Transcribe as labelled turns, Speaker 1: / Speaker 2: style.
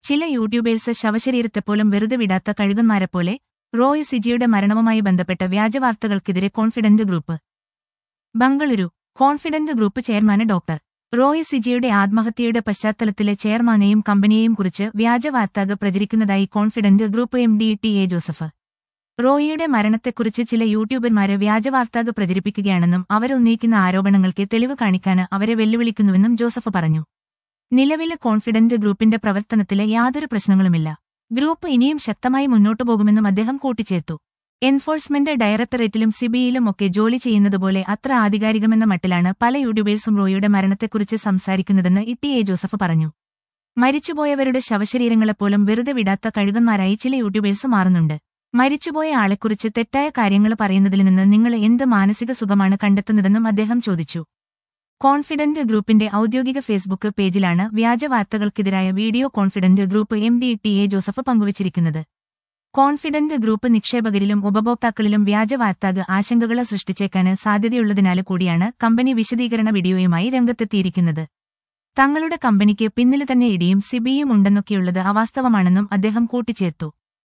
Speaker 1: ചില യൂട്യൂബേഴ്സ് ശവശരീരത്തെപ്പോലും വെറുതെ വിടാത്ത കഴുകന്മാരെപ്പോലെ റോയ് സിജിയുടെ മരണവുമായി ബന്ധപ്പെട്ട വ്യാജവാർത്തകൾക്കെതിരെ confident group Bengaluru confident group ചെയർമാന് ഡോക്ടർ റോയ് സിജിയുടെ ആത്മഹത്യയുടെ പശ്ചാത്തലത്തിലെ ചെയർമാനെയും കമ്പനിയെയും കുറിച്ച് വ്യാജവാർത്തകൾ പ്രചരിക്കുന്നതായി confident group M D T A Joseph റോയിയുടെ മരണത്തെക്കുറിച്ച് ചില യൂട്യൂബർമാര് വ്യാജവാർത്തകൾ പ്രചരിപ്പിക്കുകയാണെന്നും അവരുന്നയിക്കുന്ന ആരോപണങ്ങൾക്ക് തെളിവ് കാണിക്കാന് അവരെ വെല്ലുവിളിക്കുന്നുവെന്നും ജോസഫ് പറഞ്ഞു നിലവിലെ കോൺഫിഡന്റ് ഗ്രൂപ്പിന്റെ പ്രവർത്തനത്തില് യാതൊരു പ്രശ്നങ്ങളുമില്ല ഗ്രൂപ്പ് ഇനിയും ശക്തമായി മുന്നോട്ടു പോകുമെന്നും അദ്ദേഹം കൂട്ടിച്ചേർത്തു എൻഫോഴ്സ്മെന്റ് ഡയറക്ടറേറ്റിലും സിബിയിലും ഒക്കെ ജോലി ചെയ്യുന്നതുപോലെ അത്ര ആധികാരികമെന്ന മട്ടിലാണ് പല യൂട്യൂബേഴ്സും റോയിയുടെ മരണത്തെക്കുറിച്ച് സംസാരിക്കുന്നതെന്ന് ഇ എ ജോസഫ് പറഞ്ഞു മരിച്ചുപോയവരുടെ ശവശരീരങ്ങളെപ്പോലും വെറുതെ വിടാത്ത കഴുകന്മാരായി ചില യൂട്യൂബേഴ്സ് മാറുന്നുണ്ട് മരിച്ചുപോയ ആളെക്കുറിച്ച് തെറ്റായ കാര്യങ്ങൾ പറയുന്നതിൽ നിന്ന് നിങ്ങൾ എന്ത് മാനസിക സുഖമാണ് കണ്ടെത്തുന്നതെന്നും അദ്ദേഹം ചോദിച്ചു കോൺഫിഡന്റ് ഗ്രൂപ്പിന്റെ ഔദ്യോഗിക ഫേസ്ബുക്ക് പേജിലാണ് വ്യാജവാർത്തകൾക്കെതിരായ video confident group M D T A Joseph പങ്കുവച്ചിരിക്കുന്നത് കോൺഫിഡന്റ് ഗ്രൂപ്പ് നിക്ഷേപകരിലും ഉപഭോക്താക്കളിലും വ്യാജവാർത്താക ആശങ്കകൾ സൃഷ്ടിച്ചേക്കാന് സാധ്യതയുള്ളതിനാല് കൂടിയാണ് കമ്പനി വിശദീകരണ വീഡിയോയുമായി രംഗത്തെത്തിയിരിക്കുന്നത് തങ്ങളുടെ കമ്പനിക്ക് പിന്നില് തന്നെ ഇടിയും സിബിയും ഉണ്ടെന്നൊക്കെയുള്ളത് അവാസ്തവമാണെന്നും അദ്ദേഹം കൂട്ടിച്ചേർത്തു